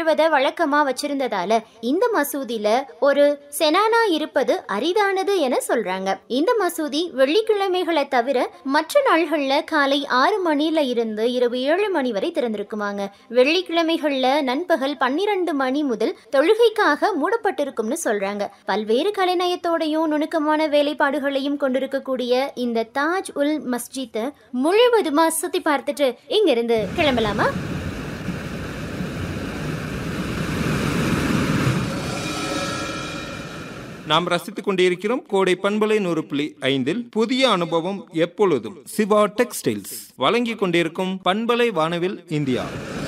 தொழுவத வழக்கமா வச்சிருந்ததால இந்த மசூதியில ஒரு செனானா இருப்பது அரிதானது என சொல்றாங்க இந்த மசூதி வெள்ளிக்கிழமைகளை தவிர மற்ற நாள்கள்ல காலை ஆறு மணில இருந்து இரவு ஏழு மணி வரை திறந்திருக்குமாங்க வெள்ளிக்கிழமைகள்ல நண்பகல் பன்னிரண்டு மணி முதல் தொழுகைக்காக மூடப்பட்டிருக்கும்னு சொல்றாங்க பல்வேறு கலைநயத்தோடையும் நுணுக்கமான வேலைப்பாடுகளையும் கொண்டிருக்கக்கூடிய இந்த தாஜ் உல் மஸ்ஜித்தை முழுவதுமா சுத்தி பார்த்துட்டு இங்கிருந்து கிளம்பலாமா நாம் ரசித்துக் கொண்டிருக்கிறோம் கோடை பண்பலை நூறு புள்ளி ஐந்தில் புதிய அனுபவம் எப்பொழுதும் சிவா டெக்ஸ்டைல்ஸ் வழங்கிக் கொண்டிருக்கும் பண்பலை வானவில் இந்தியா